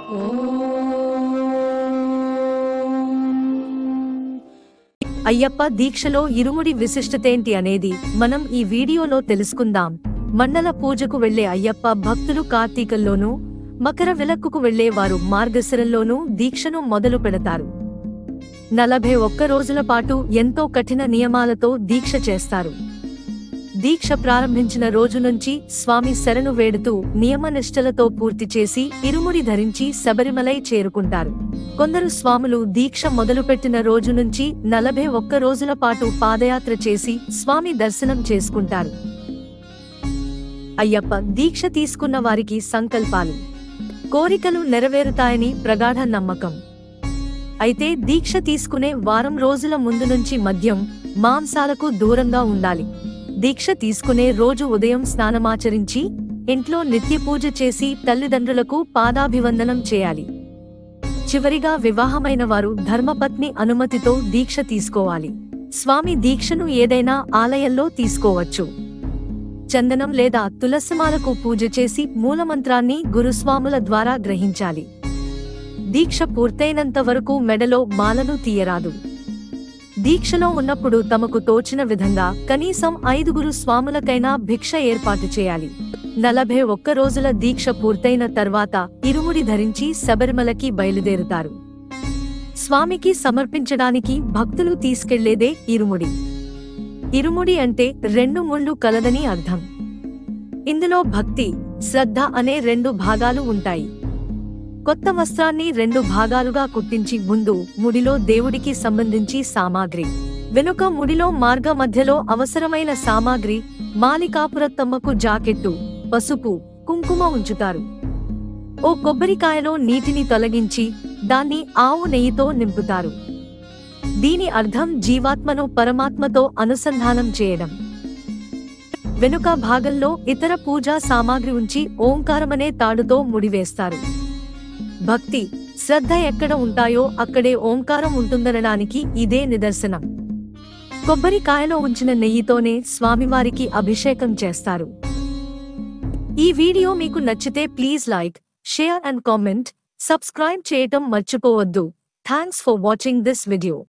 అయ్యప్ప దీక్షలో ఇరుముడి విశిష్టతేంటి అనేది మనం ఈ వీడియోలో తెలుసుకుందాం మండల పూజకు వెళ్లే అయ్యప్ప భక్తులు కార్తీకంలోనూ మకర విలక్కుకు వెళ్లే వారు మార్గశిరంలోనూ దీక్షను మొదలు పెడతారు నలభై ఒక్క రోజుల పాటు ఎంతో కఠిన నియమాలతో దీక్ష చేస్తారు దీక్ష ప్రారంభించిన రోజు నుంచి స్వామి శరణు వేడుతూ నియమనిష్టలతో పూర్తి చేసి ఇరుముడి ధరించి శబరిమలై చేరుకుంటారు కొందరు స్వాములు దీక్ష మొదలుపెట్టిన రోజు నుంచి నలభై ఒక్క రోజుల పాటు పాదయాత్ర చేసి స్వామి దర్శనం చేసుకుంటారు అయ్యప్ప దీక్ష తీసుకున్న వారికి సంకల్పాలు కోరికలు నెరవేరుతాయని ప్రగాఢ నమ్మకం అయితే దీక్ష తీసుకునే వారం రోజుల ముందు నుంచి మద్యం మాంసాలకు దూరంగా ఉండాలి దీక్ష తీసుకునే రోజు ఉదయం స్నానమాచరించి ఇంట్లో నిత్య పూజ చేసి తల్లిదండ్రులకు పాదాభివందనం చేయాలి చివరిగా వివాహమైన వారు ధర్మపత్ని అనుమతితో దీక్ష తీసుకోవాలి స్వామి దీక్షను ఏదైనా ఆలయంలో తీసుకోవచ్చు చందనం లేదా తులసిమాలకు పూజ చేసి మూలమంత్రాన్ని గురుస్వాముల ద్వారా గ్రహించాలి దీక్ష పూర్తయినంత వరకు మెడలో మాలను తీయరాదు దీక్షలో ఉన్నప్పుడు తమకు తోచిన విధంగా కనీసం ఐదుగురు స్వాములకైనా భిక్ష ఏర్పాటు చేయాలి నలభై ఒక్క రోజుల దీక్ష పూర్తయిన తర్వాత ఇరుముడి ధరించి శబరిమలకి బయలుదేరుతారు స్వామికి సమర్పించడానికి భక్తులు తీసుకెళ్లేదే ఇరుముడి ఇరుముడి అంటే రెండు ముళ్ళు కలదని అర్థం ఇందులో భక్తి శ్రద్ధ అనే రెండు భాగాలు ఉంటాయి కొత్త వస్త్రాన్ని రెండు భాగాలుగా కుట్టించి ముందు ముడిలో దేవుడికి సంబంధించి సామాగ్రి వెనుక ముడిలో మార్గ మధ్యలో అవసరమైన సామాగ్రి మాలికాపురత్తమ్మకు జాకెట్టు పసుపు కుంకుమ ఉంచుతారు ఓ కొబ్బరికాయలో నీటిని తొలగించి దాన్ని ఆవు నెయ్యితో నింపుతారు దీని అర్థం జీవాత్మను పరమాత్మతో అనుసంధానం చేయడం వెనుక భాగంలో ఇతర పూజా సామాగ్రి ఉంచి ఓంకారమనే తాడుతో ముడివేస్తారు భక్తి శ్రద్ధ ఎక్కడ ఉంటాయో అక్కడే ఓంకారం ఉంటుందనడానికి ఇదే నిదర్శనం కొబ్బరికాయలో ఉంచిన నెయ్యితోనే స్వామివారికి అభిషేకం చేస్తారు ఈ వీడియో మీకు నచ్చితే please like share and comment subscribe చేయటం మర్చిపోవద్దు thanks for watching this video